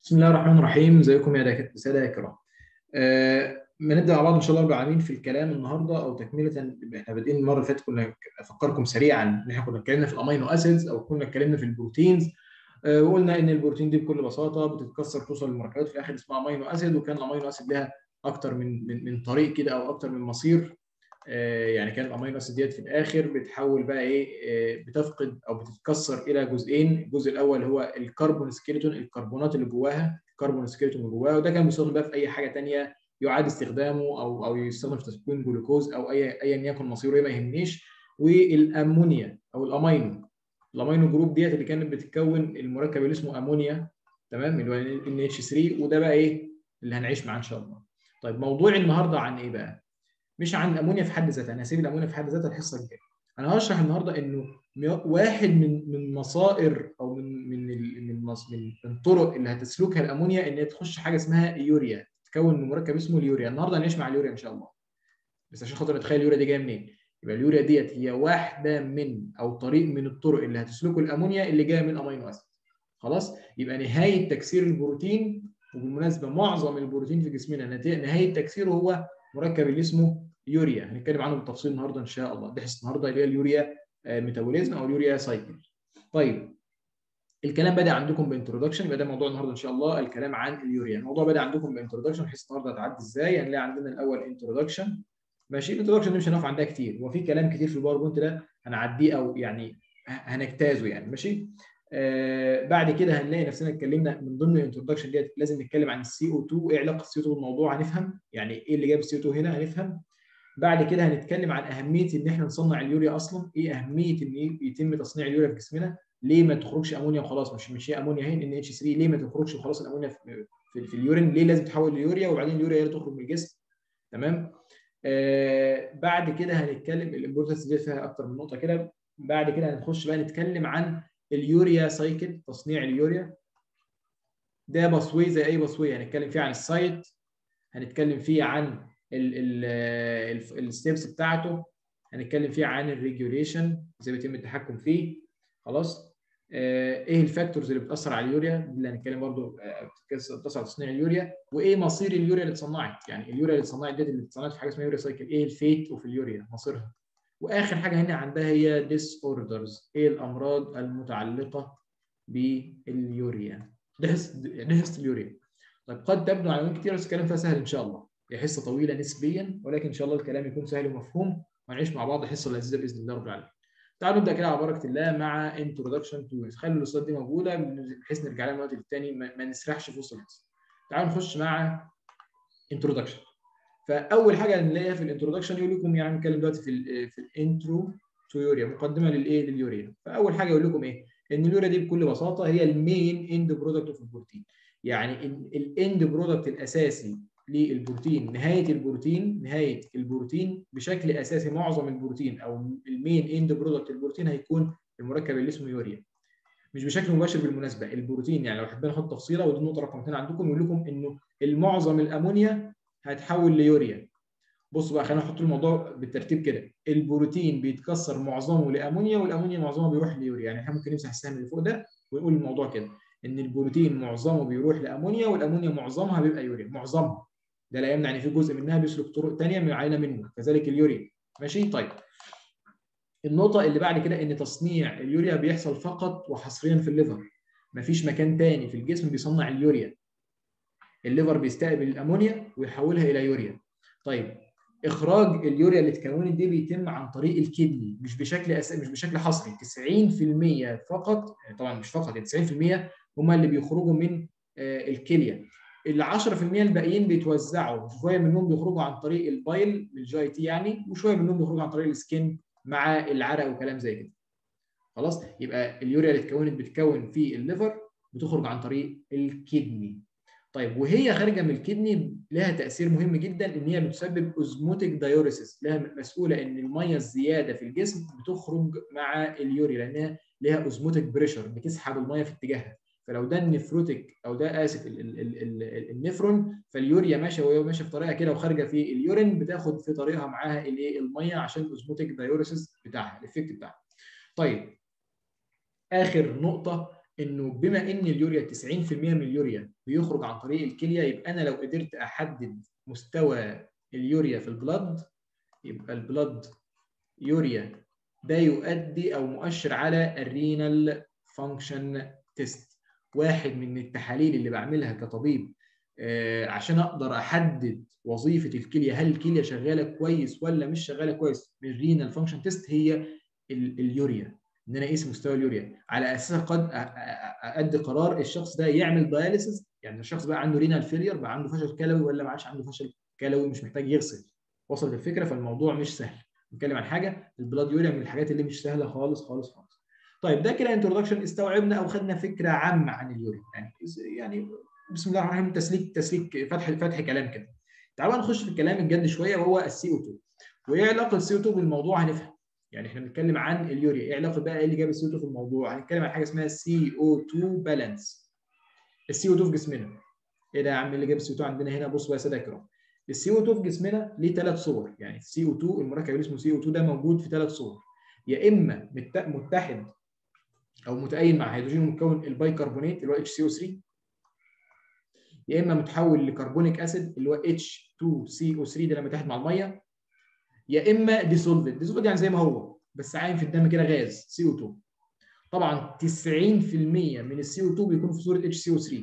بسم الله الرحمن الرحيم ازيكم يا دكاتره ساده يا كرام آه نبدا مع بعض ان شاء الله رب العالمين في الكلام النهارده او تكمله احنا بادئين المره اللي فاتت كنا افكركم سريعا ان احنا كنا اتكلمنا في الامينو اسيدز او كنا اتكلمنا في البروتينز آه وقلنا ان البروتين دي بكل بساطه بتتكسر توصل لمركبات في الاخر اسمها امينو اسيد وكان الامينو اسيد لها اكتر من من, من طريق كده او اكتر من مصير آه يعني كان الامينو اسيد ديت في الاخر بتحول بقى ايه آه بتفقد او بتتكسر الى جزئين الجزء الاول هو الكربون سكيلتون الكربونات اللي جواها الكربون سكيلتون اللي جواها وده كان بيستخدم بقى في اي حاجه ثانيه يعاد استخدامه او او يستخدم في تكوين جلوكوز او اي ايا يكن مصيره ما يهمنيش والامونيا او الامينو الامينو جروب ديت اللي كانت بتتكون المركب اللي اسمه امونيا تمام اللي هو ان اتش 3 وده بقى ايه اللي هنعيش معاه ان شاء الله طيب موضوع النهارده عن ايه بقى مش عن الامونيا في حد ذاتها انا هسيب الامونيا في حد ذاتها الحصه الجايه انا هشرح النهارده انه واحد من من مصائر او من من من من, من طرق اللي هتسلكها الامونيا ان هي تخش حاجه اسمها يوريا تكون من مركب اسمه اليوريا النهارده هنعيش مع اليوريا ان شاء الله بس عشان خاطر اتخيل اليوريا دي جايه منين يبقى اليوريا ديت هي واحده من او طريق من الطرق اللي هتسلكه الامونيا اللي جايه من امينو اسيد خلاص يبقى نهايه تكسير البروتين وبالمناسبه معظم البروتين في جسمنا نهايه تكسيره هو مركب اللي اسمه يوريا هنتكلم عنه بالتفصيل النهارده ان شاء الله بحث النهارده اللي هي اليوريا ميتابوليزم او اليوريا سايكل طيب الكلام بدا عندكم بانترودكشن يبقى ده موضوع النهارده ان شاء الله الكلام عن اليوريا الموضوع بدا عندكم بانترودكشن بحيث النهارده هتعدي ازاي هنلاقي عندنا الاول انترودكشن ماشي الانترودكشن دي مش هنقف عندها كتير هو في كلام كتير في الباوربوينت ده هنعديه او يعني هنجتازه يعني ماشي آه بعد كده هنلاقي نفسنا اتكلمنا من ضمن الانترودكشن ديت لازم نتكلم عن السي او 2 ايه علاقه السي او 2 بالموضوع هنفهم يعني ايه اللي جاب السي او 2 هنا هنفهم بعد كده هنتكلم عن اهميه ان احنا نصنع اليوريا اصلا ايه اهميه ان يتم تصنيع اليوريا في جسمنا ليه ما تخرجش امونيا وخلاص مش مش هي امونيا هي ان اتش 3 ليه ما تخرجش وخلاص الامونيا في, في, في اليورين ليه لازم تحول ليوريا وبعدين اليوريا هي اللي تخرج من الجسم تمام آه بعد كده هنتكلم الامبورتنس دي فيها اكتر من نقطه كده بعد كده هنخش بقى نتكلم عن اليوريا سايكل تصنيع اليوريا ده بصوي زي اي بصوي هنتكلم فيه عن السايت هنتكلم فيه عن الستبس بتاعته هنتكلم فيه عن الريجوليشن ازاي بيتم التحكم فيه خلاص آه ايه الفاكتورز اللي بتاثر على اليوريا اللي هنتكلم برضو بتاثر على تصنيع اليوريا وايه مصير اليوريا اللي اتصنعت يعني اليوريا اللي اتصنعت ديت اللي اتصنعت في حاجه اسمها يوريا سايكل ايه الفيت اوف اليوريا مصيرها واخر حاجه هنا عندها هي ديس اوردرز ايه الامراض المتعلقه باليوريا دهست دهست اليوريا طيب قد تبدو عناوين كتير بس الكلام فيها سهل ان شاء الله هي حصه طويله نسبيا ولكن ان شاء الله الكلام يكون سهل ومفهوم وهنعيش مع بعض الحصه اللذيذه باذن الله رب العالمين. تعالوا نبدا كده على بركه الله مع انتروداكشن تو خلوا الاستاذ دي موجوده بحيث نرجع لها من وقت للتاني ما نسرحش في وسط الحصه. تعالوا نخش مع انتروداكشن. فاول حاجه نلاقيها في الانتروداكشن يقول لكم يعني نتكلم دلوقتي في ال في الانترو تو يوريا مقدمه للايه لليوريا. فاول حاجه يقول لكم ايه؟ ان اليوريا دي بكل بساطه هي المين اند برودكت اوف البروتين. يعني الاند برودكت الاساسي للبروتين نهايه البروتين نهايه البروتين بشكل اساسي معظم البروتين او المين اند برودكت البروتين هيكون المركب اللي اسمه يوريا مش بشكل مباشر بالمناسبه البروتين يعني لو حبينا نحط تفصيله ودي النقطه رقم 2 عندكم يقول لكم انه المعظم الامونيا هتحول ليوريا بصوا بقى خلينا نحط الموضوع بالترتيب كده البروتين بيتكسر معظمه لامونيا والامونيا معظمها بيروح ليوريا يعني احنا ممكن نمسح السهم اللي فوق ده ونقول الموضوع كده ان البروتين معظمه بيروح لامونيا والامونيا معظمها بيبقى يوريا معظمها ده لا يمنع ان في جزء منها بيسلك طرق ثانيه معينه منه كذلك اليوريا ماشي طيب النقطه اللي بعد كده ان تصنيع اليوريا بيحصل فقط وحصريا في الليفر مفيش مكان ثاني في الجسم بيصنع اليوريا الليفر بيستقبل الامونيا ويحولها الى يوريا طيب اخراج اليوريا اللي اتكونت دي بيتم عن طريق الكدني مش بشكل أس... مش بشكل حصري 90% فقط طبعا مش فقط 90% هم اللي بيخرجوا من الكليه ال 10% الباقيين بيتوزعوا شويه منهم بيخرجوا عن طريق البايل الجي تي يعني وشويه منهم بيخرجوا عن طريق السكين مع العرق وكلام زي كده خلاص يبقى اليوريا اللي اتكونت بتكون في الليفر بتخرج عن طريق الكدني طيب وهي خارجه من الكدني لها تاثير مهم جدا ان هي بتسبب اوزموتيك دايوريسيس لها مسؤوله ان الميه الزياده في الجسم بتخرج مع اليوريا لانها لها اوزموتيك بريشر بتسحب الميه في اتجاهها فلو ده النفروتيك او ده اسف ال ال ال ال النفرون فاليوريا ماشيه وهي ماشيه في طريقها كده وخارجه في اليورين بتاخد في طريقها معاها الايه الميه عشان الاوزموتيك دايوريسيس بتاعها الايفكت بتاعها. طيب اخر نقطه انه بما ان اليوريا 90% من اليوريا بيخرج عن طريق الكليه يبقى انا لو قدرت احدد مستوى اليوريا في البلد يبقى البلد يوريا ده يؤدي او مؤشر على الرينال فانكشن تيست واحد من التحاليل اللي بعملها كطبيب آه عشان اقدر احدد وظيفه الكليه هل الكليه شغاله كويس ولا مش شغاله كويس الرينال فانكشن تيست هي اليوريا ان انا اقيس مستوى اليوريا على اساسها قد ادي قرار الشخص ده يعمل داياليسيس يعني الشخص بقى عنده رينال فيلير بقى عنده فشل كلوي ولا ما عادش عنده فشل كلوي مش محتاج يغسل وصلت الفكره فالموضوع مش سهل نتكلم عن حاجه البلاد يوريا من الحاجات اللي مش سهله خالص خالص خالص طيب ده كده انتروداكشن استوعبنا او خدنا فكره عامه عن اليوريا يعني يعني بسم الله الرحمن الرحيم تسليك تسليك فتح فتح كلام كده تعالوا نخش في الكلام الجد شويه وهو السي او 2 وايه علاقه السي او 2 بالموضوع هنفهم يعني احنا بنتكلم عن اليوريا ايه علاقه بقى ايه اللي جاب السي او 2 في الموضوع هنتكلم عن حاجه اسمها سي او 2 بالانس السي او 2 في جسمنا ايه ده يا عم اللي جاب السي او 2 عندنا هنا بصوا يا ساده الكرام السي او 2 في جسمنا ليه ثلاث صور يعني السي او 2 المركب اللي اسمه سي او 2 ده موجود في ثلاث صور يا اما متحد او متأين مع هيدروجين مكون البايكربونات اللي هو اتش سي او 3 يا اما متحول لكربونيك اسيد اللي هو اتش 2 سي او 3 ده لما يتحد مع الميه يا اما ديسولفد ديسولفد يعني زي ما هو بس عايم في الدم كده غاز سي او 2 طبعا 90% من السي او 2 بيكون في صوره اتش سي او 3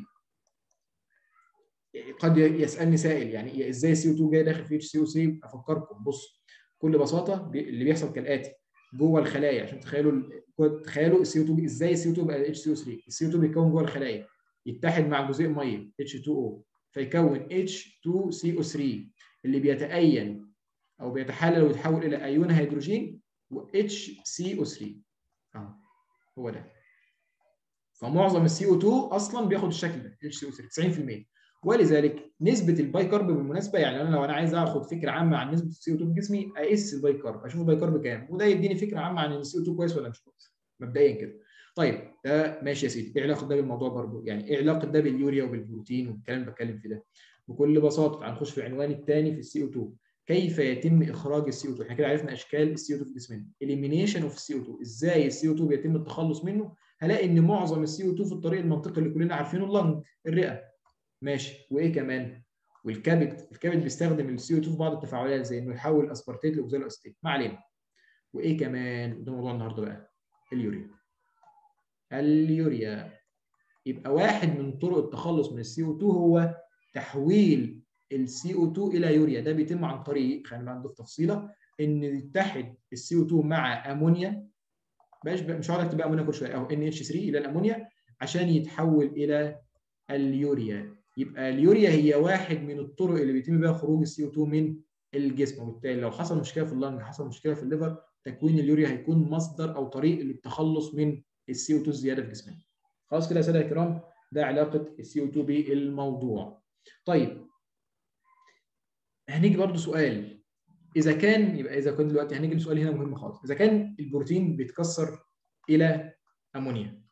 قد يسالني سائل يعني ازاي السي او 2 جاي داخل في اتش سي او 3 افكركم بص بكل بساطه اللي بيحصل كالاتي جوه الخلايا عشان تخيلوا تخيلوا السي او 2 ازاي السي او 2 بقى اتش سي او 3 السي او 2 بيتكون جوه الخلايا يتحد مع جزيء ميه H2O فيكون H2CO3 اللي بيتأين او بيتحلل ويتحول الى ايون هيدروجين و HCO3 اه هو ده فمعظم السي او 2 اصلا بياخد الشكل ده HCO3 90% ولذلك نسبه البايكارب بالمناسبه يعني انا لو انا عايز اخد فكره عامه عن نسبه السي او 2 في جسمي اقيس البايكارب اشوف البايكارب كام وده يديني فكره عامه عن السي او 2 كويس ولا مش كويس مبدئيا كده طيب ده ماشي يا سيدي ايه علاقه ده بالموضوع برضه يعني ايه علاقه ده باليوريا وبالبروتين والكلام اللي بتكلم فيه ده بكل بساطه تعال نخش في العنوان الثاني في السي او 2 كيف يتم اخراج السي او 2 احنا كده عرفنا اشكال السي او 2 في جسمنا اليمينيشن اوف السي او 2 ازاي السي او 2 بيتم التخلص منه هلاقي ان معظم السي او 2 في الطريق المنطقي اللي كلنا عارفينه اللنج الرئه ماشي وايه كمان والكبد الكبد بيستخدم السي او 2 في بعض التفاعلات زي انه يحول اسبارتيت لاوكزالو اسيتيت ما علينا وايه كمان وده موضوع النهارده بقى اليوريا اليوريا يبقى واحد من طرق التخلص من السي او 2 هو تحويل السي او 2 الى يوريا ده بيتم عن طريق خلينا بقى نضيف تفصيله ان يتحد السي او 2 مع امونيا مش مش هقعد اكتب امونيا كل شويه او ان اتش 3 الى الامونيا عشان يتحول الى اليوريا يبقى اليوريا هي واحد من الطرق اللي بيتم بيها خروج السي او 2 من الجسم وبالتالي لو حصل مشكله في اللنج حصل مشكله في الليفر تكوين اليوريا هيكون مصدر او طريق للتخلص من السي او 2 الزياده في جسمنا. خلاص كده يا ساده الكرام ده علاقه السي او 2 بالموضوع. طيب هنيجي برضو سؤال اذا كان يبقى اذا كان دلوقتي هنيجي لسؤال هنا مهم خالص اذا كان البروتين بيتكسر الى امونيا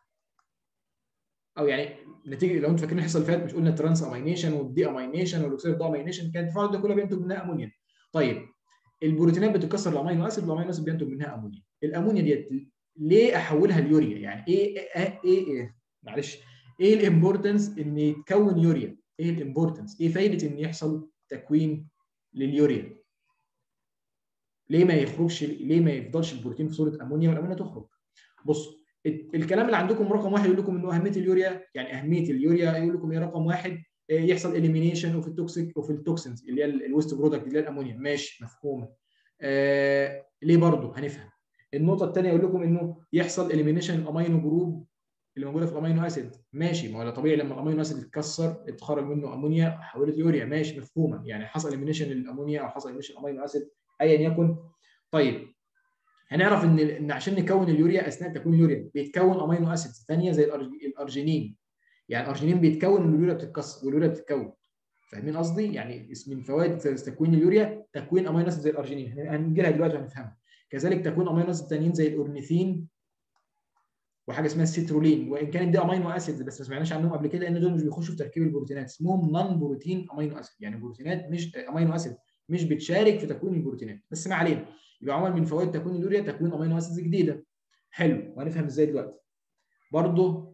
او يعني نتيجه لو انتم فاكرين الحصه اللي فاتت مش قلنا ترانس امينيشن والدي امينيشن والاكسيد دي امينيشن كانت التفاعل ده كله بينتج منها امونيا. طيب البروتينات بتتكسر لامينو اسيد والامينو اسيد بينتج منها امونيا. الامونيا ديت ليه احولها ليوريا؟ يعني ايه ايه ايه, إيه؟ معلش ايه الامبورتنس ان يتكون يوريا؟ ايه الامبورتنس؟ ايه فايده ان يحصل تكوين لليوريا؟ ليه ما يخرجش ليه ما يفضلش البروتين في صوره امونيا والامونيا تخرج؟ بص الكلام اللي عندكم رقم واحد يقول لكم انه اهميه اليوريا يعني اهميه اليوريا يقول لكم ايه رقم واحد يحصل اليمينيشن وفي التوكسيك وفي التوكسنز اللي هي الويست برودكت اللي هي الامونيا ماشي مفهومه آه ليه برضه هنفهم النقطه الثانيه يقول لكم انه يحصل اليمينيشن الامينو جروب اللي موجوده في الامينو اسيد ماشي ما هو طبيعي لما الامينو اسيد اتكسر اتخرج منه امونيا حولت يوريا ماشي مفهومه يعني حصل اليمينيشن للامونيا او حصل اليمينيشن الامينو اسيد ايا يكن طيب هنعرف ان ان عشان نكون اليوريا اثناء تكوين اليوريا بيتكون امينو اسيدز ثانيه زي الارجينين يعني الارجينين بيتكون ان اليوريا بتتكسر واليوريا بتتكون فاهمين قصدي يعني من فوائد تكوين اليوريا تكوين امينو اسيد زي الارجينين هنجي لها دلوقتي وهنفهمها كذلك تكوين امينو اسيد ثانيين زي الاورنيثين وحاجه اسمها السيترولين وان كانت دي امينو اسيدز بس ما سمعناش عنهم قبل كده لان دول مش بيخشوا في تركيب البروتينات اسمهم نون بروتين امينو اسيد يعني بروتينات مش امينو اسيد مش بتشارك في تكوين البروتينات بس ما علينا يبقى عمل من فوائد تكوين اليوريا تكوين امينو اسيدز جديده حلو وهنفهم ازاي دلوقتي برضه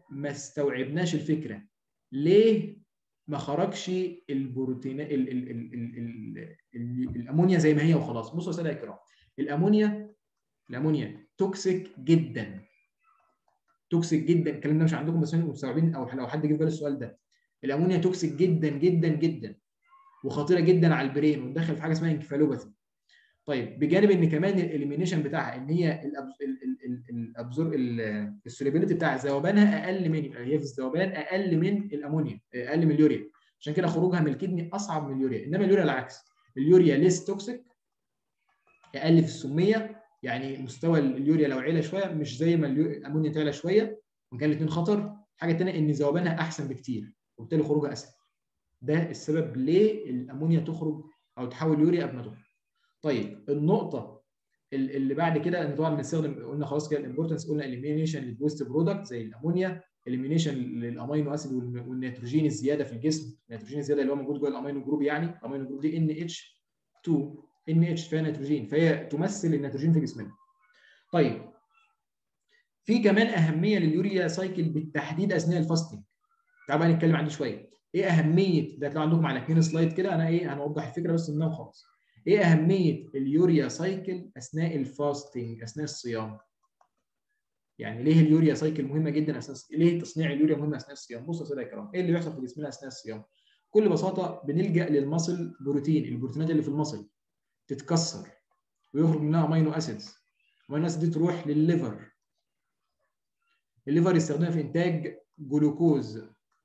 ما استوعبناش الفكره ليه ما خرجش البروتين ال ال ال ال ال ال الامونيا زي ما هي وخلاص بصوا يا ساده الكرام الامونيا الامونيا توكسيك جدا توكسيك جدا الكلام ده مش عندكم بس انتم مستوعبين او لو حد جه في باله السؤال ده الامونيا توكسيك جدا جدا جدا وخطيره جدا على البرين وتدخل في حاجه اسمها انكفالوباثي طيب بجانب ان كمان الاليمينيشن بتاعها ان هي الابزور السوليبيليتي بتاع ذوبانها اقل من يبقى هي في الذوبان اقل من الامونيا اقل من اليوريا عشان كده خروجها من الكدني اصعب من اليوريا انما اليوريا العكس اليوريا ليس توكسيك اقل في السميه يعني مستوى اليوريا لو علا شويه مش زي ما الامونيا تعلى شويه وكان الاثنين خطر حاجه ثانيه ان ذوبانها احسن بكتير وبالتالي خروجها اسهل ده السبب ليه الامونيا تخرج او تحول يوريا قبل ما تخرج طيب النقطه اللي بعد كده ان طبعا بنستخدم قلنا خلاص كده الامبورتنس قلنا اليمينيشن للويست برودكت زي الامونيا اليمينيشن للامينو اسيد والنيتروجين الزياده في الجسم النيتروجين الزياده اللي هو موجود جوه الامينو جروب يعني الامينو جروب دي ان اتش 2 ان اتش فيها نيتروجين فهي تمثل النيتروجين في جسمنا طيب في كمان اهميه لليوريا سايكل بالتحديد اثناء الفاستنج تعالوا بقى نتكلم عنه شويه ايه اهميه ده هتلاقوا عندكم على اثنين سلايد كده انا ايه هنوضح الفكره بس منها وخلاص ايه اهميه اليوريا سايكل اثناء الفاستنج اثناء الصيام يعني ليه اليوريا سايكل مهمه جدا اثناء ليه تصنيع اليوريا مهم اثناء الصيام بصوا يا ساده الكرام ايه اللي بيحصل في جسمنا اثناء الصيام بكل بساطه بنلجا للمصل بروتين البروتينات اللي في المصل تتكسر ويخرج منها امينو اسيدز الامينو اسيد دي تروح للليفر الليفر يستخدمها في انتاج جلوكوز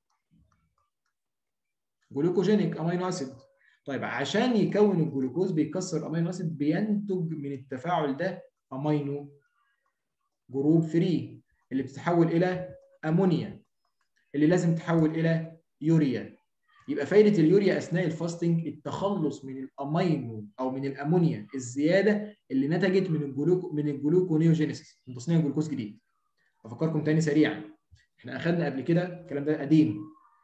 جلوكوجينيك امينو اسيد طيب عشان يكون الجلوكوز بيكسر امينو اسيد بينتج من التفاعل ده امينو جروب 3 اللي بتتحول الى امونيا اللي لازم تتحول الى يوريا يبقى فايده اليوريا اثناء الفاستنج التخلص من الامينو او من الامونيا الزياده اللي نتجت من الجلوكو من الجلوكونيوجينيسيس من تصنيع جلوكوز جديد افكركم تاني سريعا احنا اخذنا قبل كده الكلام ده قديم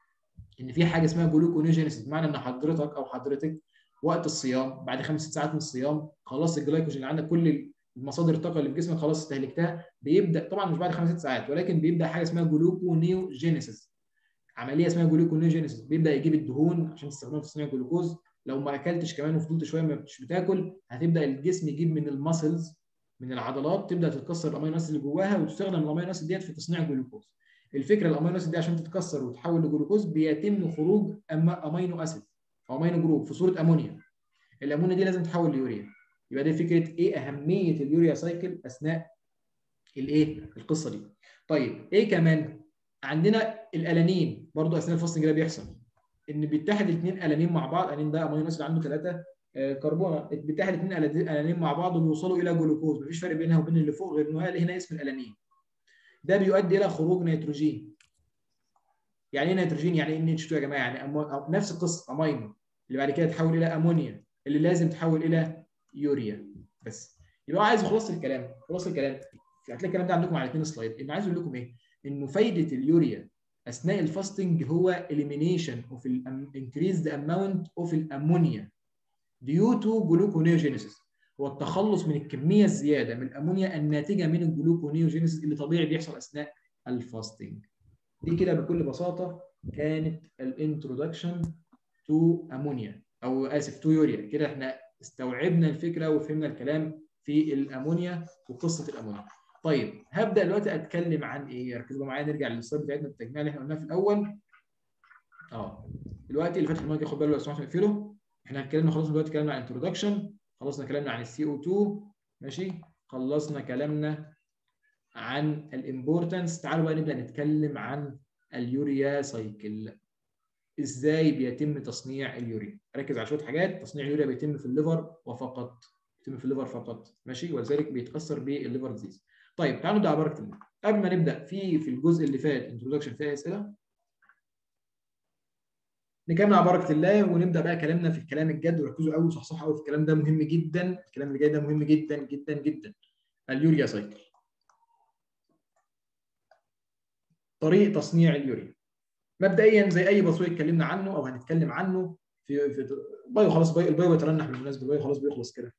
ان في حاجه اسمها جلوكونيوجينيسيس بمعنى ان حضرتك او حضرتك وقت الصيام بعد خمس ست ساعات من الصيام خلاص الجلايكوجين اللي عندك كل المصادر الطاقه اللي في جسمك خلاص استهلكتها بيبدا طبعا مش بعد خمس ست ساعات ولكن بيبدا حاجه اسمها جلوكونيوجينيسيس عمليه اسمها جلوكونيوجينيسيس بيبدا يجيب الدهون عشان تستخدمها في تصنيع الجلوكوز لو ما اكلتش كمان وفضلت شويه مش بتاكل هتبدا الجسم يجيب من المسلز من العضلات تبدا تتكسر الامينو اسيد اللي جواها وتستخدم الامينو اسيد ديت في تصنيع الجلوكوز الفكره الامينو اسيد دي عشان تتكسر وتتحول لجلوكوز بيتم خروج امينو اسيد او امينو جروب في صوره امونيا الامونيا دي لازم تتحول ليوريا يبقى دي فكره ايه اهميه اليوريا سايكل اثناء الايه القصه دي طيب ايه كمان عندنا الالانين برضو اثناء الفاستنج ده بيحصل ان بيتحد الاثنين الانين مع بعض الانين ده امينو اسيد عنده ثلاثه كربونه بيتحد اثنين الانين مع بعض وبيوصلوا الى جلوكوز مفيش فرق بينها وبين اللي فوق غير ان هنا اسم الالانين ده بيؤدي الى خروج نيتروجين يعني ايه نيتروجين يعني ان اتش 2 يا جماعه يعني أمو... نفس القصه امينو اللي بعد كده تحول الى امونيا اللي لازم تحول الى يوريا بس يبقى عايز خلاص الكلام خلاص الكلام هتلاقي الكلام ده عندكم على اثنين سلايد انه عايز اقول لكم ايه انه فايده اليوريا اثناء الفاستنج هو elimination of increased amount of الامونيا due to gluconeogenesis هو التخلص من الكميه الزياده من الامونيا الناتجه من الجلوكونيوجينيسيس اللي طبيعي بيحصل اثناء الفاستنج دي كده بكل بساطه كانت الانترودكشن تو امونيا او اسف تو يوريا كده احنا استوعبنا الفكره وفهمنا الكلام في الامونيا وقصه الامونيا طيب هبدا دلوقتي اتكلم عن ايه ركزوا معايا نرجع للسلايد بتاعتنا التجميع اللي احنا قلناه في الاول اه دلوقتي اللي فاتح المايك ياخد باله لو سمحتوا اقفله احنا اتكلمنا خلاص دلوقتي اتكلمنا عن انترودكشن خلصنا كلامنا عن السي او 2 ماشي خلصنا كلامنا عن الامبورتنس تعالوا بقى نبدا نتكلم عن اليوريا سايكل ازاي بيتم تصنيع اليوريا ركز على شويه حاجات تصنيع اليوريا بيتم في الليفر وفقط بيتم في الليفر فقط ماشي ولذلك بيتاثر بالليفر ديزيز طيب تعالوا نبدا على بركه الله قبل ما نبدا في في الجزء اللي فات انترودكشن فيها اسئله نكمل على بركه الله ونبدا بقى كلامنا في الكلام الجد وركزوا قوي وصحصحوا قوي في الكلام ده مهم جدا الكلام اللي جاي ده مهم جدا جدا جدا اليوريا سايكل طريق تصنيع اليوريا مبدئيا زي اي بصوي اتكلمنا عنه او هنتكلم عنه في في بايو خلاص بايو البايو بيترنح بالمناسبه البايو خلاص بيخلص كده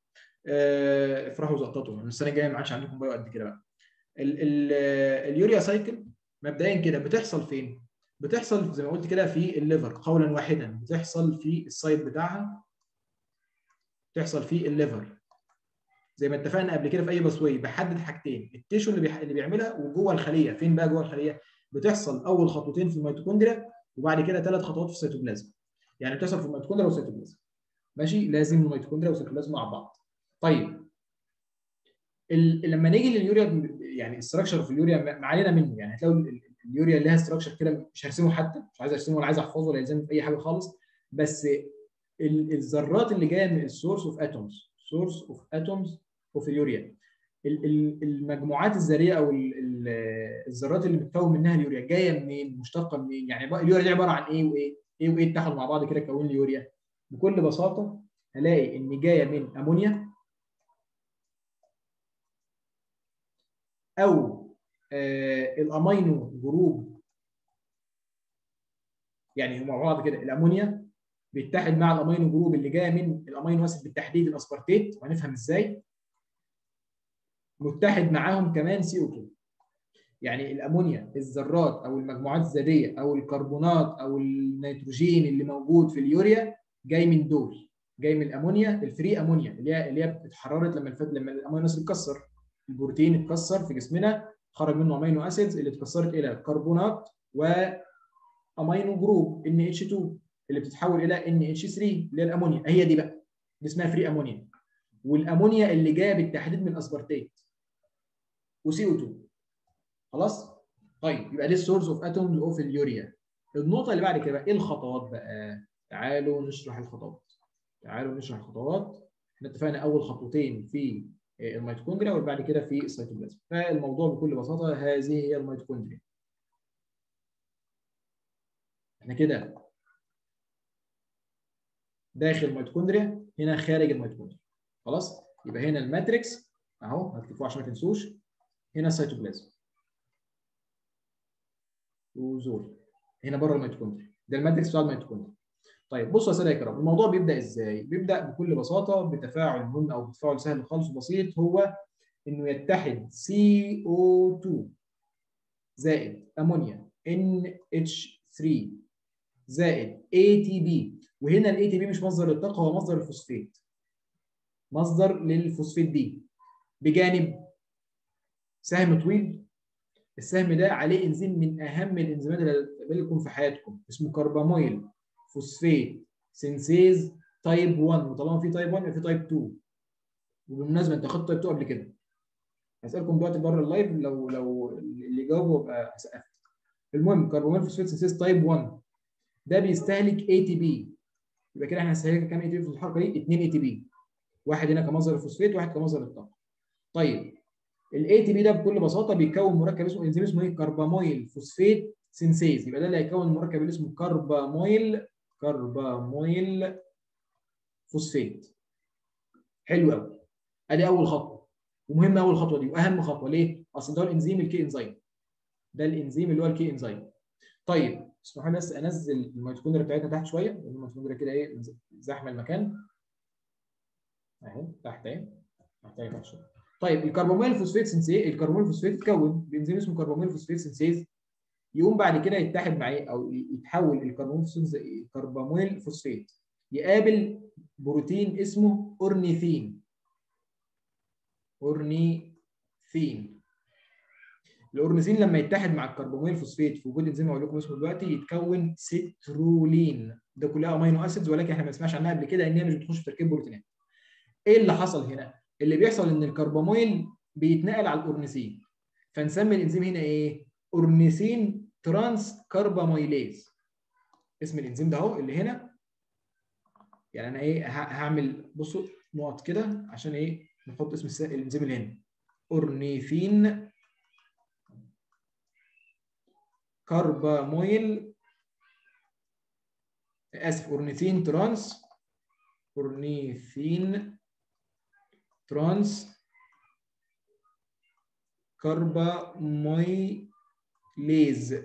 افرحوا زقططوا السنه الجايه ما عادش عندكم بايو قد كده بقى ال ال اليوريا سايكل مبدئيا كده بتحصل فين؟ بتحصل زي ما قلت كده في الليفر قولا واحدا بتحصل في السايت بتاعها بتحصل في الليفر زي ما اتفقنا قبل كده في اي باسوي بحدد حاجتين التيشو اللي بيح... اللي بيعملها وجوه الخليه فين بقى جوه الخليه بتحصل اول خطوتين في الميتوكوندريا وبعد كده ثلاث خطوات في السيتوبلازم يعني بتحصل في الميتوكوندريا والسيتوبلازم ماشي لازم الميتوكوندريا والسيتوبلازم مع بعض طيب ال... لما نيجي لليوريا يعني الستراكشر في اليوريا ما علينا منه يعني هتلاقوا اليوريا لها ستراكشر كده مش هرسمه حتى مش عايز ارسمه ولا عايز احفظه ولا يلزمني في اي حاجه خالص بس الذرات اللي جايه من السورس اوف اتومز سورس اوف اتومز اوف اليوريا المجموعات الذريه او الذرات اللي بتكون منها اليوريا جايه منين مشتقه منين يعني اليوريا دي عباره عن ايه وايه ايه وايه اتحدوا مع بعض كده كون اليوريا بكل بساطه هلاقي ان جايه من امونيا او آه الامينو جروب يعني هم مع بعض كده الامونيا بيتحد مع الامينو جروب اللي جايه من الامينو اسيد بالتحديد الاسبرتيت وهنفهم ازاي متحد معاهم كمان سي او 2 يعني الامونيا الذرات او المجموعات الذريه او الكربونات او النيتروجين اللي موجود في اليوريا جاي من دول جاي من الامونيا الفري امونيا اللي هي اللي هي اتحررت لما الفت لما الامينو اسيد اتكسر البروتين اتكسر في جسمنا خرج منه امينو اسيدز اللي اتكسرت الى كربونات و امينو جروب ان اتش 2 اللي بتتحول الى ان اتش 3 اللي هي الامونيا هي دي بقى دي اسمها فري امونيا والامونيا اللي جايه بالتحديد من الاسبرتيت وسي او 2 خلاص طيب يبقى دي السورس اوف اتومز اوف اليوريا النقطه اللي بعد كده ايه الخطوات بقى تعالوا نشرح الخطوات تعالوا نشرح الخطوات احنا اتفقنا اول خطوتين في الميتوكوندريا وبعد كده في السيتوبلازم فالموضوع بكل بساطه هذه هي الميتوكوندريا احنا كده داخل الميتوكوندريا هنا خارج الميتوكوندريا خلاص يبقى هنا الماتريكس اهو هتكتبوه عشان ما تنسوش هنا السيتوبلازم وزول هنا بره الميتوكوندريا ده الماتريكس بتاع الميتوكوندريا طيب بصوا يا ساده يا كرام الموضوع بيبدا ازاي؟ بيبدا بكل بساطه بتفاعل مهم او بتفاعل سهل خالص وبسيط هو انه يتحد CO2 زائد امونيا NH3 زائد ATP وهنا الاي تي بي مش مصدر للطاقه هو مصدر الفوسفات مصدر للفوسفات دي بجانب سهم طويل السهم ده عليه انزيم من اهم الانزيمات اللي هتقابلكم في حياتكم اسمه كربامويل فوسفات سينسيز تايب 1 وطالما في تايب 1 يبقى في تايب 2 وبالمناسبه انت خدت تايب 2 قبل كده هسالكم دلوقتي بره اللايف لو لو اللي جاوبوا يبقى هسقف المهم كربامويل فوسفات سينسيز تايب 1 ده بيستهلك اي تي بي يبقى كده احنا هنستهلك كام اي تي بي في الحركه دي 2 اي تي بي واحد هنا كمصدر الفوسفات وواحد كمصدر الطاقه طيب الاي تي بي ده بكل بساطه بيكون مركب اسمه انزيم اسمه ايه كربامويل فوسفات سينسيز يبقى ده اللي هيكون المركب اللي اسمه كربامويل كربامويل فوسفات حلو قوي ادي اول خطوه ومهمه اول خطوه دي واهم خطوه ليه؟ اصل ده الانزيم الكي انزيم ده الانزيم اللي هو الكي انزيم طيب اسمحوا لي بس انزل الميتوكوندريا بتاعتنا تحت شويه لان الميتوكوندريا كده ايه زحمه المكان اهي تحت اهي تحت اهي تحت شويه طيب الكرباميل فوسفات سنسيز الكرباميل فوسفات يتكون بانزيم اسمه كرباميل فوسفات سنسيز يقوم بعد كده يتحد مع ايه او يتحول الكرباميل كرباميل فوسفات يقابل بروتين اسمه اورنيثين اورنيثين الاورنيثين لما يتحد مع الكرباميل فوسفات في وجود انزيم هقول لكم اسمه دلوقتي يتكون سترولين ده كلها امينو اسيدز ولكن احنا ما سمعناش عنها قبل كده ان هي مش بتخش في تركيب بروتينات ايه اللي حصل هنا اللي بيحصل ان الكرباميل بيتنقل على الاورنيثين فنسمي الانزيم هنا ايه اورنيثين ترانس كرباميليز اسم الانزيم ده اهو اللي هنا يعني انا ايه هعمل بصوا نقط كده عشان ايه نحط اسم الانزيم اللي هنا اورنيثين كرباميل اسف اورنيثين ترانس اورنيثين ترانس كرباميليز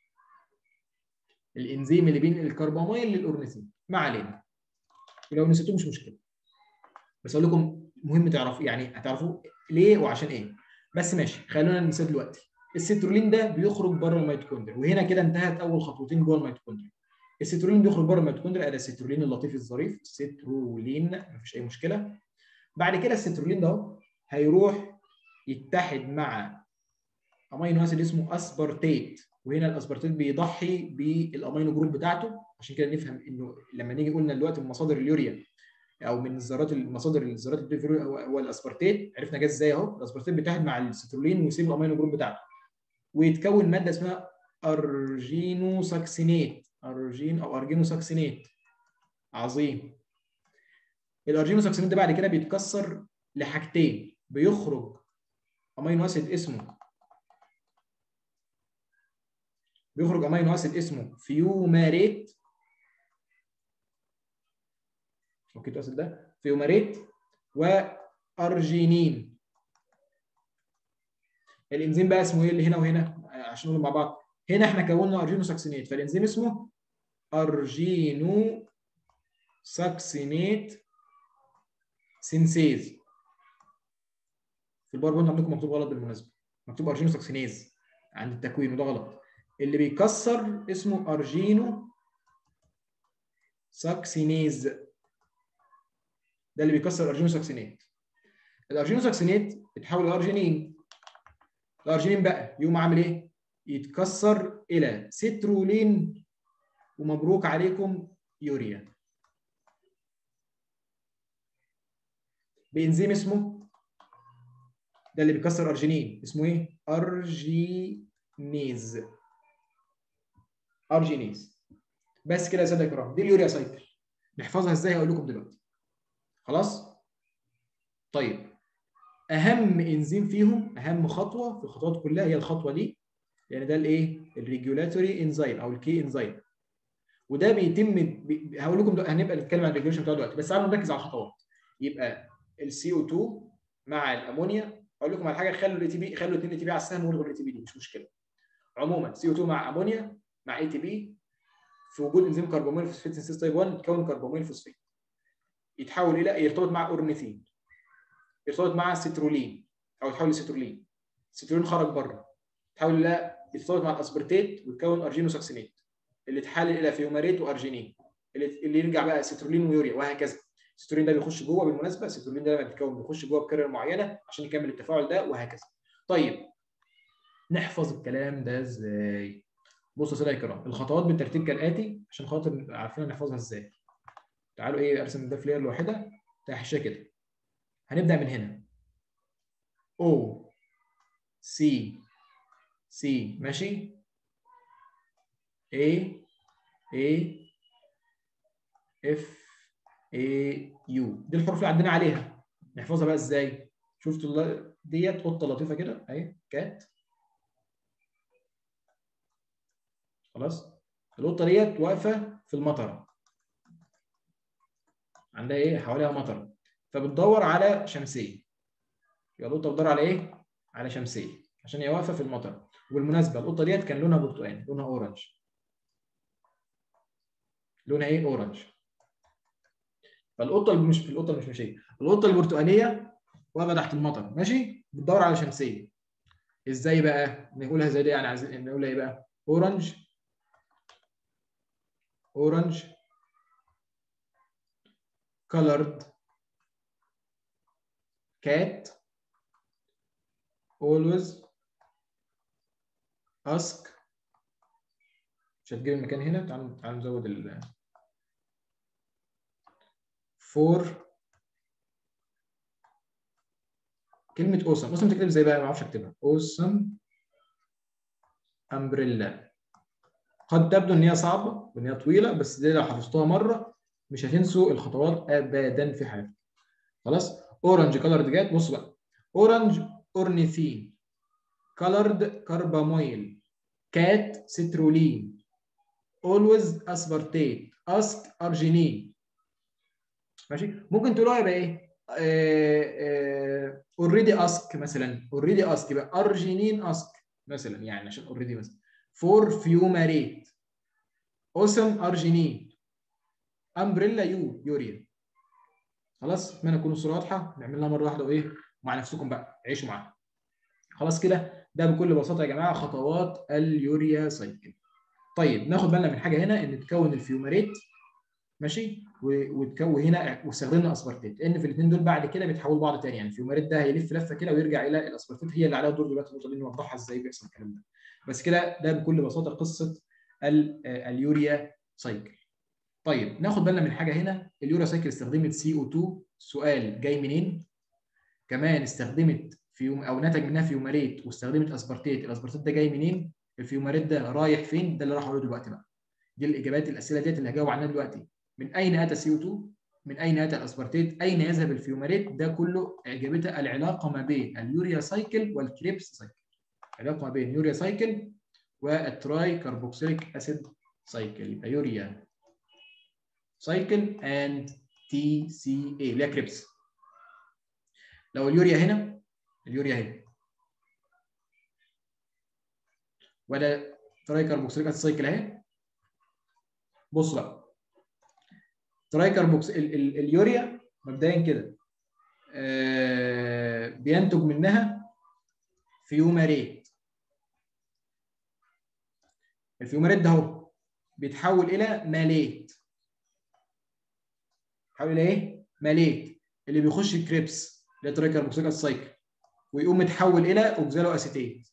الانزيم اللي بين الكرباميل للاورنيثين ما علينا ولو نسيتوه مش مشكله بس اقول لكم مهم تعرفوا يعني هتعرفوا ليه وعشان ايه بس ماشي خلونا ننساه دلوقتي السترولين ده بيخرج بره الميتوكوندريا وهنا كده انتهت اول خطوتين جوه الميتوكوندريا السترولين بيخرج بره الميتوكوندريا ده السترولين اللطيف الظريف سترولين مفيش اي مشكله بعد كده السترولين ده هيروح يتحد مع امينو اسيد اسمه اسبرتيت وهنا الاسبرتيت بيضحي بالامينو جروب بتاعته عشان كده نفهم انه لما نيجي قلنا دلوقتي من مصادر اليوريا او من الذرات المصادر الذرات الديفيرو هو, هو الاسبرتيت عرفنا جه ازاي اهو الاسبرتيت بيتحد مع السترولين ويسيب الامينو جروب بتاعته ويتكون ماده اسمها ارجينوساكسينيت ارجين او ارجينوساكسينيت عظيم الارجينوساكسينيت ده بعد كده بيتكسر لحاجتين بيخرج امينو اسيد اسمه بيخرج امينو اسيد اسمه فيوماريت اوكي اسيد ده فيوماريت وارجينين الانزيم بقى اسمه ايه اللي هنا وهنا عشان نقول مع بعض هنا احنا كونا ارجينو ساكسينيت فالانزيم اسمه ارجينو ساكسينيت سينسيز في الباوربوينت عندكم مكتوب غلط بالمناسبه مكتوب ارجينو ساكسينيز عند التكوين وده غلط اللي بيكسر اسمه ارجينو ساكسينيز ده اللي بيكسر الارجينو ساكسينيت الارجينو ساكسينيت يتحول لارجينين الارجينين بقى يقوم عامل ايه يتكسر الى سترولين ومبروك عليكم يوريا بانزيم اسمه ده اللي بيكسر ارجينين اسمه ايه ارجينيز ارجينيز بس كده يا ساده الكرام دي اليوريا سايكل نحفظها ازاي هقول لكم دلوقتي خلاص طيب اهم انزيم فيهم اهم خطوه في الخطوات كلها هي الخطوه دي يعني ده الايه الريجولاتوري انزيم او الكي انزيم وده بيتم بي... هقول لكم هنبقى نتكلم عن الريجوليشن بتاعه دلوقتي بس تعالوا نركز على الخطوات يبقى السي او 2 مع الامونيا اقول لكم على حاجه خلوا الاي تي بي خلوا 2 اي تي بي على السهم والغوا الاي تي بي دي مش مشكله عموما سي او 2 مع امونيا مع اي تي بي في وجود انزيم كربوميل فوسفيت سينثيز تايب 1 يتكون كربوميل فوسفيت يتحول الى يرتبط مع اورنيثين يرتبط مع سترولين او يتحول لسترولين السترولين خرج بره يتحول الى يرتبط مع الاسبرتيت ويتكون ارجينوساكسينيت اللي يتحلل الى فيوماريت وارجينين اللي, اللي يرجع بقى سترولين ويوريا وهكذا السترولين ده بيخش جوه بالمناسبه السترولين ده لما بيتكون بيخش جوه بكرر معينه عشان يكمل التفاعل ده وهكذا طيب نحفظ الكلام ده ازاي بصوا يا ساده الكرام الخطوات بالترتيب كالاتي عشان خاطر عارفين نحفظها ازاي تعالوا ايه ارسم ده في لير لوحدها تحشيه كده هنبدا من هنا O C C ماشي A A F A U دي الحروف اللي عدينا عليها نحفظها بقى ازاي شفتوا ديت قطه لطيفه كده اهي كات خلاص القطه ديت واقفه في المطره عندها ايه حواليها مطر فبتدور على شمسيه يبقى القطه بتدور على ايه على شمسيه عشان هي واقفه في المطر وبالمناسبه القطه ديت كان لونها برتقاني لونها اورنج لونها ايه اورنج فالقطه مش في القطه مش ماشيه القطه البرتقانيه واقفه تحت المطر ماشي بتدور على شمسيه ازاي بقى نقولها زي دي يعني عايزين نقولها ايه بقى اورنج اورنج colored cat always ask مش هتجيب المكان هنا تعال تعال نزود ال for كلمة awesome awesome تكتب ازاي بقى ما اعرفش اكتبها awesome umbrella قد تبدو ان هي صعبة وان هي طويلة بس دي لو حفظتوها مرة مش هتنسوا الخطوات ابدا في حياتكم خلاص اورنج كولرد جات بص بقى اورنج اورنيثين كولرد كاربامويل كات سترولين اولويز اسبرتيت اسك ارجينين ماشي ممكن تقولوها يبقى ايه اوريدي اسك مثلا اوريدي اسك يبقى ارجينين اسك مثلا يعني عشان اوريدي مثلا فور فيوماريت اوسم ارجينين امبريلا يو يوريا خلاص اتمنى تكون الصوره واضحه نعمل لها مره واحده وايه مع نفسكم بقى عيشوا معاها خلاص كده ده بكل بساطه يا جماعه خطوات اليوريا سايكل طيب ناخد بالنا من حاجه هنا ان تكون الفيومريت ماشي وتكون هنا واستخدمنا اسبرتيت لان في الاثنين دول بعد كده بيتحولوا بعض تاني يعني الفيومريت ده هيلف لفه كده ويرجع الى الاسبرتيت هي اللي عليها الدور دلوقتي النقطه دي نوضحها ازاي بيحصل الكلام ده بس كده ده بكل بساطه قصه اليوريا سايكل طيب ناخد بالنا من حاجه هنا اليوريا سايكل استخدمت سي او 2 سؤال جاي منين كمان استخدمت فيوم او نتج منها فيومريت واستخدمت اسبرتيت الاسبرتيت ده جاي منين الفيومريت ده رايح فين ده اللي راح اقوله دلوقتي بقى دي الاجابات الاسئله ديت اللي هجاوب عنها دلوقتي من اين اتى سي او 2 من اين اتى الاسبرتيت اين يذهب الفيومريت ده كله اجابتها العلاقه ما بين اليوريا سايكل والكريبس سايكل العلاقه ما بين اليوريا سايكل والتراي كربوكسيليك اسيد سايكل يبقى يوريا سايكل اند تي سي اي اللي هي كريبس لو اليوريا هنا اليوريا هنا ولا تراي كربوكسيليك اسيد سايكل اهي بص بقى تراي كربوكس ال ال اليوريا مبدئيا كده آه بينتج منها فيومريت الفيومريت ده اهو بيتحول الى ماليت بيتحول الى ايه؟ ماليت اللي بيخش الكريبس اللي هي تراي كربوكسيليك اسيد سايكل ويقوم متحول الى اوكزالو اسيتيت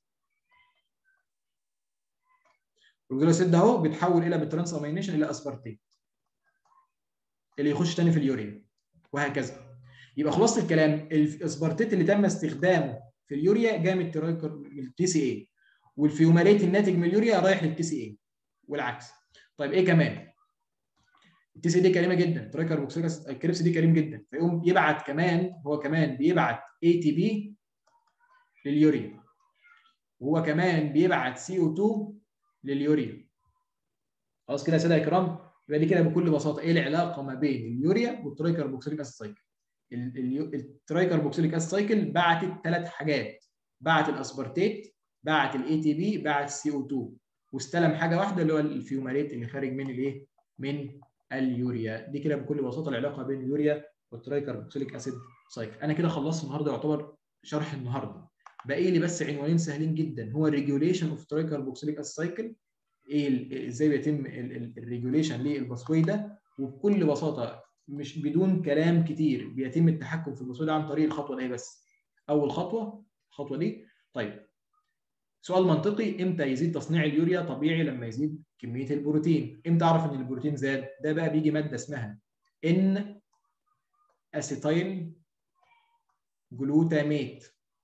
الاوكزالو اسيد ده اهو بيتحول الى بالترانس امينيشن الى اسبارتيت اللي يخش تاني في اليوريا وهكذا يبقى خلاصه الكلام الاسبارتيت اللي تم استخدامه في اليوريا جاي من التي سي اي والفيوماليت الناتج من اليوريا رايح للتي سي اي والعكس طيب ايه كمان التي سي دي كريمه جدا ترايكربوكسيليك الكريبس دي كريم جدا فيقوم يبعت كمان هو كمان بيبعت اي تي بي لليوريا وهو كمان بيبعت سي او 2 لليوريا خلاص كده يا ساده يا كرام يبقى دي كده بكل بساطه ايه العلاقه ما بين اليوريا والترايكربوكسيليك اسيد سايكل الترايكربوكسيليك اسيد سايكل بعتت ثلاث حاجات بعت الاسبرتيت بعت الاي تي بي بعت السي او 2 واستلم حاجه واحده اللي هو الفيوماريت اللي خارج من الايه من اليوريا دي كده بكل بساطه العلاقه بين اليوريا والترايكربوكسيليك اسيد سايكل انا كده خلصت النهارده يعتبر شرح النهارده باقي لي بس عنوانين سهلين جدا هو الريجوليشن اوف ترايكربوكسيليك اسيد سايكل ايه ازاي بيتم الريجوليشن للباسوي ده وبكل بساطه مش بدون كلام كتير بيتم التحكم في الباسوي ده عن طريق الخطوه دي بس اول خطوه الخطوه دي طيب سؤال منطقي امتى يزيد تصنيع اليوريا طبيعي لما يزيد كميه البروتين امتى اعرف ان البروتين زاد ده بقى بيجي ماده اسمها ان اسيتايل جلوتاميت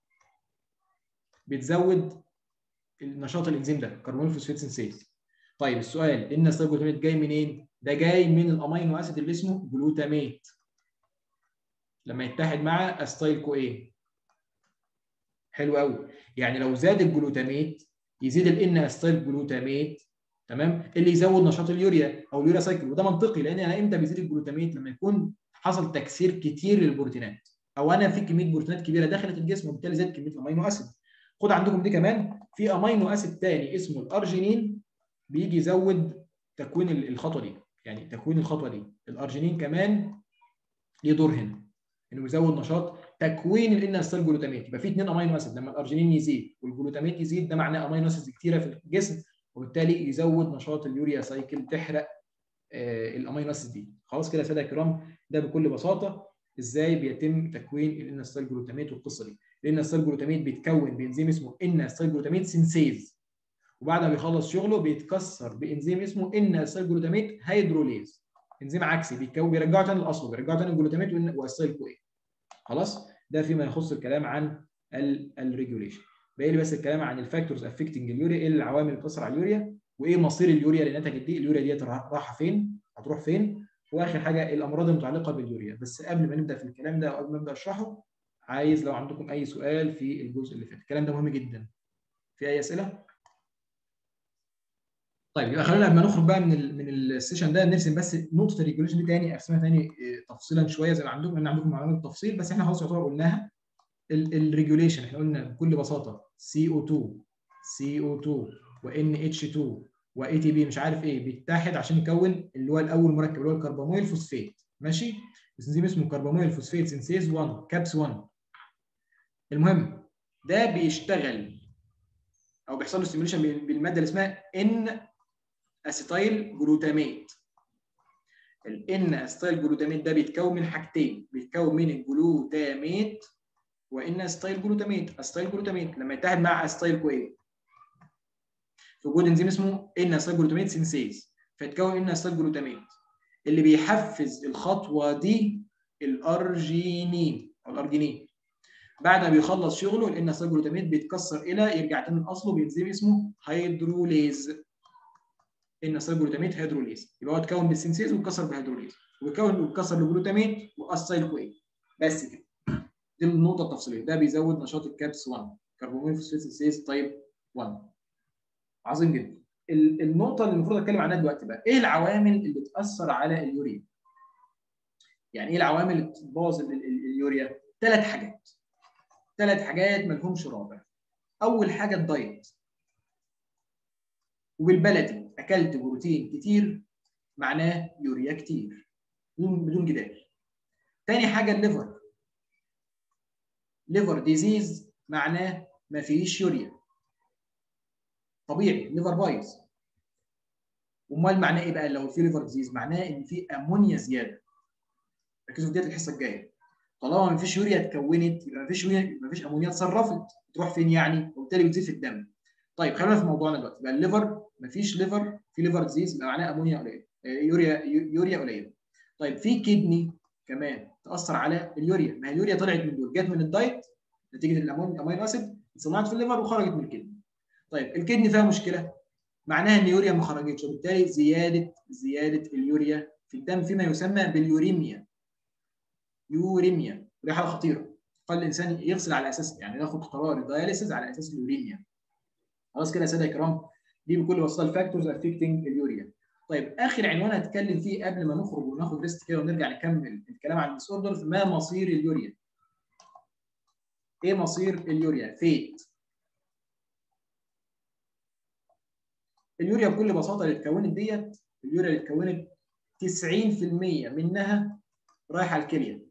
بتزود نشاط الانزيم ده كربون فوسفات سينسيز طيب السؤال ان اسيتايل جلوتاميت جاي منين ده جاي من الامينو اسيد اللي اسمه جلوتاميت لما يتحد مع اسيتايل كو ايه حلو قوي يعني لو زاد الجلوتاميت يزيد الان اسيتايل جلوتاميت تمام اللي يزود نشاط اليوريا او اليوريا سايكل وده منطقي لان انا امتى بيزيد الجلوتاميت لما يكون حصل تكسير كتير للبروتينات او انا في كميه بروتينات كبيره دخلت الجسم وبالتالي زاد كميه الامينو اسيد خد عندكم دي كمان في امينو اسيد تاني اسمه الارجينين بيجي يزود تكوين الخطوه دي يعني تكوين الخطوه دي الارجينين كمان ليه دور هنا انه يزود نشاط تكوين الان اسيتيل جلوتاميت يبقى في اثنين امينو اسيد لما الارجينين يزيد والجلوتاميت يزيد ده معناه امينو اسيد كتيره في الجسم وبالتالي يزود نشاط اليوريا سايكل تحرق آه الامينو اسيد دي خلاص كده يا ساده الكرام ده بكل بساطه ازاي بيتم تكوين الان اسيتيل جلوتاميت والقصه دي الان اسيتيل جلوتاميت بيتكون بانزيم اسمه ان اسيتيل جلوتاميت سينسيز وبعد ما بيخلص شغله بيتكسر بانزيم اسمه ان اسيتيل جلوتاميت هيدروليز انزيم عكسي بيتكون بيرجعه تاني لاصله بيرجعه تاني الجلوتاميت واسيتيل كو ايه خلاص ده فيما يخص الكلام عن الريجوليشن باقي لي بس الكلام عن الفاكتورز افكتنج اليوريا ايه العوامل اللي بتاثر على اليوريا وايه مصير اليوريا اللي نتجت دي اليوريا ديت رايحه فين هتروح فين واخر حاجه الامراض المتعلقه باليوريا بس قبل ما نبدا في الكلام ده او قبل ما ابدا اشرحه عايز لو عندكم اي سؤال في الجزء اللي فات الكلام ده مهم جدا في اي اسئله طيب يبقى خلينا لما نخرج بقى من ال من السيشن ده نرسم بس نقطه الريجوليشن دي تاني ارسمها تاني تفصيلا شويه زي ما عندكم لان عندكم معلومات التفصيل بس احنا خلاص يعتبر قلناها الريجوليشن احنا قلنا بكل بساطه CO2 CO2 وNH2 واي تي بي مش عارف ايه بيتحد عشان يكون اللي هو الاول مركب اللي هو الكرباميل فوسفات ماشي الانزيم اسمه كرباميل فوسفات سينسيز 1 كابس 1 المهم ده بيشتغل او بيحصل له ستيميوليشن بالماده اللي اسمها ان اسيتايل جلوتاميت الان اسيتايل جلوتاميت ده بيتكون من حاجتين بيتكون من الجلوتاميت وان اسيتايل جلوتاميت اسيتايل جلوتاميت لما يتحد مع اسيتايل كوين في وجود انزيم اسمه ان اسيتايل جلوتاميت سينسيز فيتكون ان اسيتايل جلوتاميت اللي بيحفز الخطوه دي الارجينين او الارجينين بعد ما بيخلص شغله الان اسيتايل جلوتاميت بيتكسر الى يرجع تاني لاصله بانزيم اسمه هيدروليز ان اسيتايل جلوتاميت هيدروليز يبقى هو اتكون بالسينسيز واتكسر بهيدروليز وبيتكون واتكسر بالجلوتاميت واسيتايل كوين بس كده دي النقطه التفصيليه ده بيزود نشاط الكابس 1 كربونيل فوسفات سينسيز تايب 1 عظيم جدا النقطه اللي المفروض اتكلم عنها دلوقتي بقى ايه العوامل اللي بتاثر على اليوريا يعني ايه العوامل اللي بتبوظ اليوريا ثلاث حاجات ثلاث حاجات ما لهمش رابع اول حاجه الدايت وبالبلدي اكلت بروتين كتير معناه يوريا كتير بدون جدال تاني حاجه الليفر ليفر ديزيز معناه ما فيش يوريا طبيعي الليفر بايظ امال معناه ايه بقى لو في ليفر ديزيز معناه ان في امونيا زياده ركزوا في ديت الحصه الجايه طالما ما فيش يوريا اتكونت يبقى ما فيش يوريا ما فيش امونيا اتصرفت تروح فين يعني وبالتالي بتزيد في الدم طيب خلينا في موضوعنا دلوقتي يبقى الليفر ما فيش ليفر في ليفر ديزيز يبقى معناه امونيا قليله يوريا يوريا قليله طيب في كدني كمان تاثر على اليوريا ما هي اليوريا طلعت من دول جت من الدايت نتيجه الامينو اسيد اتصنعت في الليفر وخرجت من الكدني طيب الكدني فيها مشكله معناها ان اليوريا ما خرجتش وبالتالي زياده زياده اليوريا في الدم فيما يسمى باليوريميا يوريميا ودي حاله خطيره قال الانسان يغسل على اساس يعني ياخد قرار الدياليسيس على اساس اليوريميا خلاص كده يا ساده الكرام دي بكل بساطه الفاكتورز افكتنج اليوريا طيب اخر عنوان هتكلم فيه قبل ما نخرج وناخد ريست كده ونرجع نكمل الكلام عن الديس اوردرز ما مصير اليوريا ايه مصير اليوريا فيت اليوريا بكل بساطه اللي اتكونت ديت اليوريا اللي اتكونت 90% منها رايحه الكليه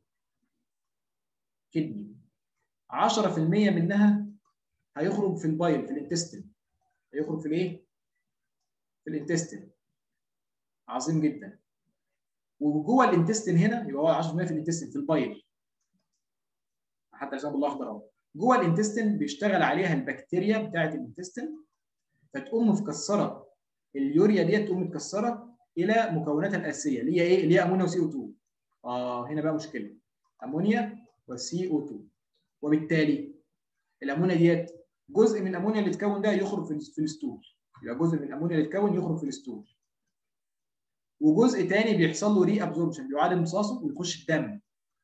كدني 10% منها هيخرج في البايل في الانتستين هيخرج في الايه؟ في الانتستين عظيم جدا وجوه الانتستين هنا يبقى هو 10% في الانتستين في البايل حتى عشان الله اخضر اهو جوه الانتستين بيشتغل عليها البكتيريا بتاعه الانتستين فتقوم مكسره اليوريا ديت تقوم متكسره الى مكوناتها الاساسيه اللي هي ايه؟ اللي هي امونيا وسي او 2 اه هنا بقى مشكله امونيا وسي او 2 وبالتالي الامونيا ديت جزء من الامونيا اللي اتكون ده يخرج في الستول يبقى جزء من الامونيا اللي اتكون يخرج في الستول وجزء تاني بيحصل له ري ابزوربشن بيعاد امتصاصه ويخش الدم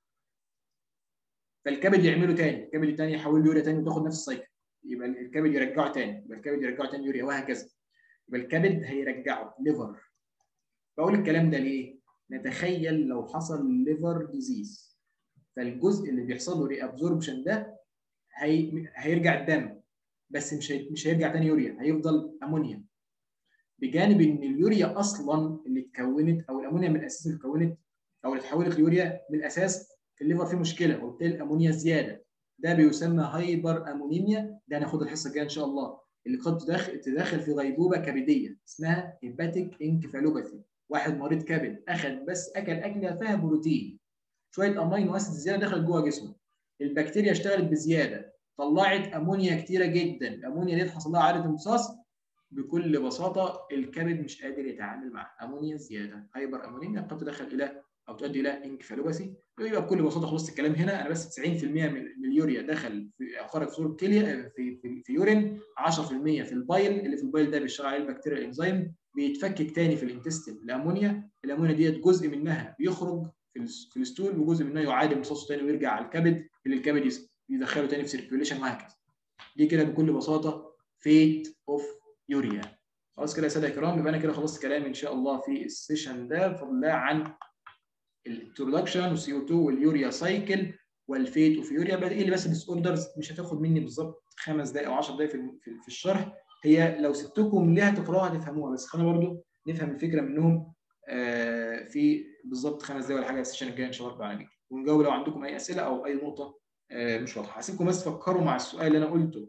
فالكبد يعمله تاني الكبد التاني يحول يوريا تاني وتاخد نفس السايكل يبقى الكبد يرجعه تاني يبقى الكبد يرجعه تاني يوريا وهكذا يبقى الكبد هيرجعه ليفر بقول الكلام ده ليه؟ نتخيل لو حصل ليفر ديزيز فالجزء اللي بيحصل له ري ابزوربشن ده هي... هيرجع الدم بس مش هي... مش هيرجع تاني يوريا هيفضل امونيا بجانب ان اليوريا اصلا اللي اتكونت او الامونيا من الاساس اللي اتكونت او اللي اتحولت ليوريا من الاساس الليفر فيه مشكله وبالتالي الامونيا زياده ده بيسمى هايبر امونيميا ده هناخد الحصه الجايه ان شاء الله اللي قد تدخل تدخل في غيبوبه كبديه اسمها هيباتيك انكفالوباثي واحد مريض كبد اخذ بس اكل اكله فيها بروتين شويه امينو اسيد زياده دخلت جوه جسمه البكتيريا اشتغلت بزياده طلعت امونيا كتيره جدا الامونيا ديت حصل لها عاده امتصاص بكل بساطه الكبد مش قادر يتعامل مع امونيا زياده هايبر امونيميا قد تدخل الى او تؤدي الى انكفالوباثي يبقى بكل بساطه خلصت الكلام هنا انا بس 90% من اليوريا دخل في او خرج في صوره كليه في في, في يورين 10% في البايل اللي في البايل ده بيشتغل عليه البكتيريا الانزيم بيتفكك تاني في الانتستين الامونيا الامونيا ديت جزء منها بيخرج في في الستول وجزء منها يعاد امتصاصه تاني ويرجع على الكبد اللي الكبد يدخله تاني في سيركيوليشن وهكذا دي كده بكل بساطه فيت اوف يوريا خلاص كده يا ساده الكرام يبقى انا كده خلصت كلامي ان شاء الله في السيشن ده بفضل الله عن الانترودكشن والسي او 2 واليوريا سايكل والفيت اوف يوريا باقي لي بس الديس اوردرز مش هتاخد مني بالظبط خمس دقائق او 10 دقائق في, في الشرح هي لو سبتكم ليها تقراوها هتفهموها بس خلينا برضو نفهم الفكره منهم آه في بالظبط خمس دقائق ولا حاجه السيشن الجاي ان شاء الله رب العالمين ونجاوب لو عندكم اي اسئله او اي نقطه آه مش واضحه هسيبكم بس تفكروا مع السؤال اللي انا قلته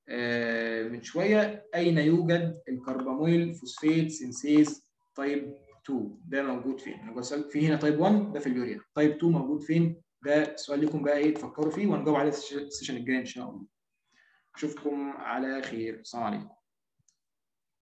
من شويه اين يوجد الكرباميل فوسفات سينسيز تايب 2 ده موجود فين؟ انا بسالك في هنا تايب 1 ده في اليوريا تايب 2 موجود فين؟ ده سؤال لكم بقى ايه تفكروا فيه ونجاوب عليه السيشن الجاي ان شاء الله اشوفكم على خير السلام عليكم